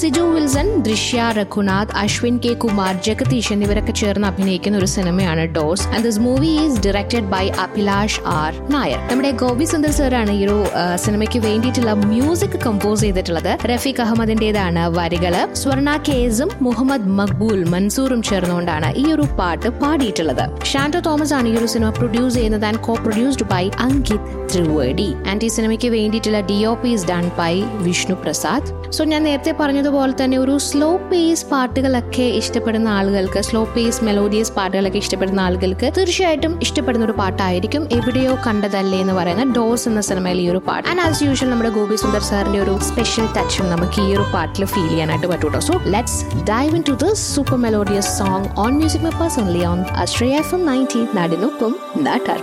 സിജു വിൽസൺ ദൃശ്യ രഘുനാഥ് അശ്വിൻ കെ കുമാർ ജഗദീഷ് എന്നിവരൊക്കെ ചേർന്ന് അഭിനയിക്കുന്ന ഒരു സിനിമയാണ് dose and this movie is directed by Abhilash R Nair നമ്മുടെ ഗോപി സുന്ദർ സാറാണ് ഈ ഒരു ആ, സിനിമയ്ക്ക് വേണ്ടിയിട്ടുള്ള മ്യൂസിക് കമ്പോസ് ചെയ്തിട്ടുള്ളത് റഫീഖ് അഹമ്മദിന്റേതാണ് വരികള് സ്വർണ കേസും മുഹമ്മദ് മക്ബൂൽ മൻസൂറും ചേർന്നുകൊണ്ടാണ് ഈ ഒരു പാട്ട് പാടിയിട്ടുള്ളത് ഷാൻഡോ തോമസ് ആണ് ഈ ഒരു സിനിമ പ്രൊഡ്യൂസ് ചെയ്യുന്നത് and co produced by Ankit Trivedi and ഈ സിനിമയ്ക്ക് വേണ്ടിയിട്ടുള്ള D O P is done by Vishnu Prasad so ഞാൻ നേരത്തെ പറഞ്ഞതുപോലെ തന്നെ ഒരു സ്ലോ പേസ് പാട്ടുകളൊക്കെ ഇഷ്ടപ്പെടുന്ന ആളുകൾക്ക് സ്ലോ പേസ് മെലോഡിയസ് പാട്ടുകളൊക്കെ ഇഷ്ടപ്പെടുന്ന ആളുകൾക്ക് തീർച്ചയായിട്ടും ഇഷ്ടപ്പെടുന്ന ഒരു പാട്ടായിരിക്കും എവിടെയോ കണ്ടതല്ലേ എന്ന് പറയുന്ന ഡോസ് എന്ന സിനിമയിൽ ഈ ഒരു പാട്ട് ആൻഡ് ആസ് യൂഷ്വൽ നമ്മുടെ ഗോപി സുന്ദർ സാറിന്റെ ഒരു സ്പെഷ്യൽ ടച്ചും നമുക്ക് ഈ ഒരു പാട്ടിൽ ഫീൽ ചെയ്യാനായിട്ട് പറ്റൂട്ടോ so let's dive in to this super melodious song on music mappers only on Ashraya F M ninety നാടിനൊപ്പം നാട്ടാർ